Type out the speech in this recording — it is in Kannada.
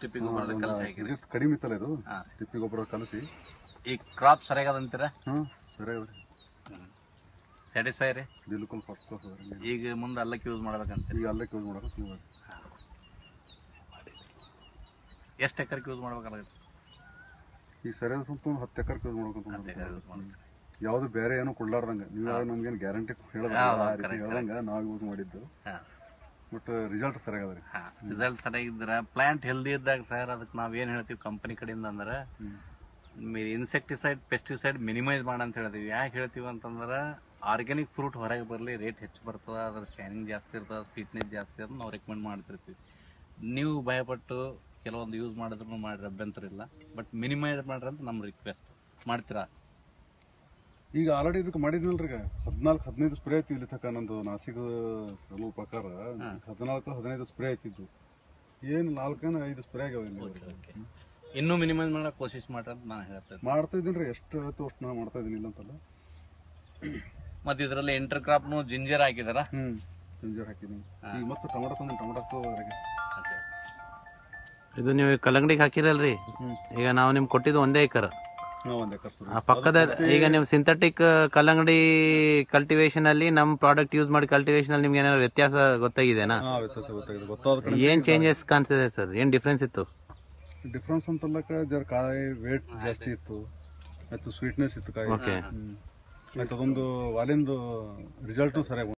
ತಿಪ್ಪಿ ಗೊಬ್ಬರದ ಕೆಲಸ ಹೇಗಿದೆ ಇದು ಕಡಿಮೆ ಇತ್ತಲ್ಲ ಇದು ಹಾ. ತಿಪ್ಪಿ ಗೊಬ್ಬರ ಕಲಸಿ ಈ ಕ್ರಾಪ್ ಸರಿಯಾಗದಂತೀರಾ ಹಾಂ ಸರಿ ಅದ್ರಿ ಸ್ಯಾಟಿಸ್ಫೈ ರೀ ಬಿಲ್ಕುಲ್ ಫಸ್ಟ್ ಕ್ಲಾಸ್ ಅದ್ರಿ ಈಗ ಮುಂದೆ ಅಲ್ಲಕ್ಕೆ ಯೂಸ್ ಮಾಡ್ಬೇಕಂತ ಈಗ ಅಲ್ಲೇ ಯೂಸ್ ಮಾಡೋಕೆ ನೀವು ಎಷ್ಟು ಎಕರೆಗೆ ಯೂಸ್ ಮಾಡ್ಬೇಕಾಗುತ್ತೆ ಈಗ ಸರಿಯಾದ ಸ್ವಲ್ಪ ಒಂದು ಹತ್ತು ಎಕರೆ ಯೂಸ್ ಮಾಡ್ಕೊಂತ ಹತ್ತು ಎಕರೆ ಯೂಸ್ ಮಾಡ್ಬೇಕು ಯಾವ್ದು ಬೇರೆ ಏನು ಕೊಡ್ಲಾರ್ದಂಗೆ ನೀವು ಯಾವ್ದು ನಮ್ಗೇನು ಗ್ಯಾರಂಟಿ ಹೇಳೋದು ಹೌದು, ಆ ರೀತಿ correct, ಹೇಳ್ದಂಗೆ ನಾವು ಯೂಸ್ ಮಾಡಿದ್ದು ಹಾಂ ಬಟ್ ರಿಸಲ್ಟ್ ಸರಿಯಾಗದ ರೀ ಹಾಂ ರಿಸಲ್ಟ್ ಸರಿಯಾಗಿದ್ರೆ ಪ್ಲಾಂಟ್ ಹೆಲ್ದಿ ಇದ್ದಾಗ ಸರ್ ಅದಕ್ಕೆ ನಾವು ಏನು ಹೇಳ್ತೀವಿ ಕಂಪನಿ ಕಡೆಯಿಂದ ಅಂದ್ರೆ ಇನ್ಸೆಕ್ಟಿಸೈಡ್ ಪೆಸ್ಟಿಸೈಡ್ ಮಿನಿಮೈಸ್ ಮಾಡ ಅಂತ ಹೇಳ್ತೀವಿ ಯಾಕೆ ಹೇಳ್ತೀವಿ ಅಂತಂದ್ರೆ ಆರ್ಗ್ಯಾನಿಕ್ ಫ್ರೂಟ್ ಹೊರಗೆ ಬರಲಿ ರೇಟ್ ಹೆಚ್ಚು ಬರ್ತದೆ ಅದ್ರ ಶೈನಿಂಗ್ ಜಾಸ್ತಿ ಇರ್ತದೆ ಸ್ವೀಟ್ನೆಸ್ ಜಾಸ್ತಿ ಇರ್ತದೆ ನಾವು ರೆಕಮೆಂಡ್ ಮಾಡ್ತಿರ್ತೀವಿ ನೀವು ಭಯಪಟ್ಟು ಕೆಲವೊಂದು ಯೂಸ್ ಮಾಡಿದ್ರು ಮಾಡ್ರಿ ಅಭ್ಯಂತರ ಇಲ್ಲ ಬಟ್ ಮಿನಿಮೈಸ್ ಮಾಡ್ರಿ ಅಂತ ನಮ್ಮ ರಿಕ್ವೆಸ್ಟ್ ಮಾಡ್ತೀರಾ ಈಗ ಆಲ್ರೆಡಿ ಇದಕ್ಕೆ ಮಾಡಿದ್ನಲ್ರಿ ಈಗ ಹದಿನಾಲ್ಕು ಹದಿನೈದು ಸ್ಪ್ರೇ ಐತಿ ಇಲ್ಲಿ ತಕ ನಂದು ನಾಸಿಕ ಸ್ವಲ್ಪ ಪ್ರಕಾರ ಹದಿನಾಲ್ಕು ಹದಿನೈದು ಸ್ಪ್ರೇ ಐತಿದ್ದು ಏನು ನಾಲ್ಕೇನು ಐದು ಸ್ಪ್ರೇ ಆಗ್ಯಾವ ಇಲ್ಲಿ ಇನ್ನೂ ಮಿನಿಮೈಸ್ ಮಾಡಕ್ಕೆ ಕೋಶಿಶ್ ಮಾಡ್ರಿ ಅಂತ ನಾನು ಹೇಳ್ತೇನೆ ಮಾಡ್ತಾ ಇದ್ದೀನಿ ರೀ ಎಷ್ಟು ಆಯ್ತು ಅಷ್ಟು ನಾನು ಮಾಡ್ತಾ ಇದ್ದೀನಿ ಇಲ್ಲ ಅಂತಲ್ಲ ಮತ್ತು ಇದರಲ್ಲಿ ಇಂಟರ್ ಕ್ರಾಪ್ನು ಜಿಂಜರ್ ಹಾಕಿದಾರ ಹ್ಞೂ ಜಿಂಜರ್ ಹಾಕಿನಿ ಈಗ ಮತ್ತೆ ಟೊಮೊಟೊ ತಂದು ಟೊಮೊಟೊ ಹಚ್ಚೋದು ಅದ್ರಾಗೆ ಇದು ನೀವು ಕಲ್ಲಂಗಡಿಗೆ ಹಾಕಿರಲ್ರಿ ಈಗ ನಾವು ನಿಮ್ಗೆ ಕೊಟ್ಟಿದ್ದು ಒಂದೇ ಎಕರ್ ನಾವು ಒಂದು ಎಕರೆ ಸರ್ ಆ ಪಕ್ಕದ ಈಗ ನೀವು ಸಿಂಥೆಟಿಕ್ ಕಲ್ಲಂಗಡಿ ಕಲ್ಟಿವೇಶನ್ ಅಲ್ಲಿ ನಮ್ಮ ಪ್ರಾಡಕ್ಟ್ ಯೂಸ್ ಮಾಡಿ ಕಲ್ಟಿವೇಶನ್ ಅಲ್ಲಿ ನಿಮ್ಗೆ ಏನಾದ್ರು ವ್ಯತ್ಯಾಸ ಗೊತ್ತಾಗಿದೆನಾ ಹಾಂ ವ್ಯತ್ಯಾಸ ಗೊತ್ತಾಗಿದೆ ಗೊತ್ತಾದ ಕಡೆ ಏನ್ ಚೇಂಜಸ್ ಕಾಣಿಸಿದೆ ಸರ್ ಏನ್ ಡಿಫ್ರೆನ್ಸ್ ಇತ್ತು ಡಿಫ್ರೆನ್ಸ್ ಅಂತಲ್ಲಕ ಜರ ಕಾಯಿ ವೇಟ್ ಜಾಸ್ತಿ ಇತ್ತು ಆಯ್ತು ಸ್ವೀಟ್ನೆಸ್ ಇತ್ತು ಕಾಯಿ ಓಕೆ ಹ್ಮ್. ಆಯ್ತು ಅದೊಂದು ವಾಲಿಂದು ರಿಸಲ್ಟು ಸರಿಯಾಗಿ